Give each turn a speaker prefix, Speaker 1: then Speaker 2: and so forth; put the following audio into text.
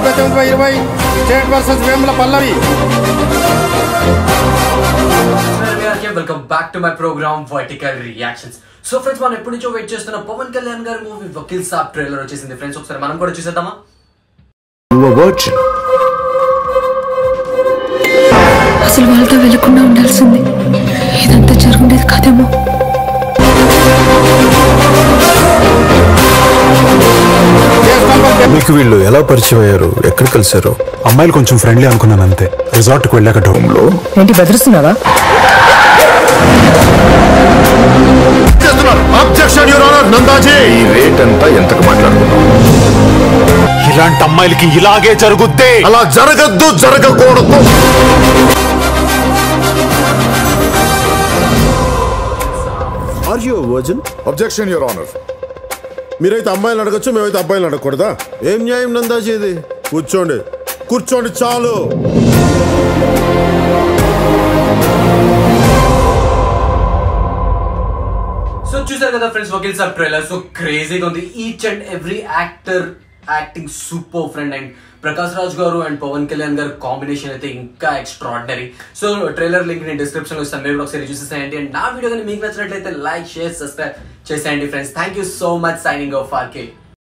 Speaker 1: డెబ్బై తొమ్మిది బై ఇరవై state versus Vemula Pallavi
Speaker 2: welcome back to my program vertical reactions so friends మనం ఎప్పటి నుంచో వెయిట్ చేస్తున్న పవన్ కళ్యాణ్ గారి మూవీ వకీల్ సాబ్ ట్రైలర్ వచ్చేసింది ఫ్రెండ్స్ ఒకసారి మనం కూడా చూసేద్దామా
Speaker 3: virgin.
Speaker 4: అసలు వాళ్ళతో వెళ్లకుండా ఉండాల్సింది ఇదంతా జరుగుండేది కాదేమో
Speaker 1: కేసు నంబర్ డెబ్బై
Speaker 3: మీకు వీళ్ళు ఎలా పరిచయం అయ్యారు ఎక్కడ కలిశారు
Speaker 5: అమ్మాయిలు కొంచెం ఫ్రెండ్లీ అనుకున్నాను అంతే రిసార్ట్కి వెళ్ళాక డోమ్ లో
Speaker 4: ఏంటి బెదిరిస్తున్నావా
Speaker 3: అబ్జెక్షన్ యువర్ ఆనర్ నందాజీ ఈ రేట్ అంతా ఎంతకు మాట్లాడుకున్నాం
Speaker 5: ఇలాంటి అమ్మాయిలకి ఇలాగే జరుగుద్ది
Speaker 3: అలా జరగద్దు జరగకూడదు are you virgin
Speaker 6: objection your honour మీరైతే అమ్మాయిలు అడగచ్చు మేమైతే అబ్బాయిలు అడగకూడదా
Speaker 3: ఏం న్యాయం నందాజీ ఇది
Speaker 6: కూర్చోండి కూర్చోండి చాలు
Speaker 2: సో చూసారు కదా friends Vakeel Saab trailer so క్రేజీగా ఉంది each and every actor acting super friend and Prakash Raj గారు అండ్ పవన్ కళ్యాణ్ గారు కాంబినేషన్ అయితే ఇంకా ఎక్స్ట్రాడినరీ సో ట్రైలర్ లింక్ నేను డిస్క్రిప్షన్ లో ఇస్తాను మీరు కూడా ఒకసారి చూసేసేయండి అండ్ నా వీడియో కానీ మీకు నచ్చినట్లయితే లైక్ షేర్ సబ్స్క్రైబ్ చేసేయండి friends thank you so much signing off RK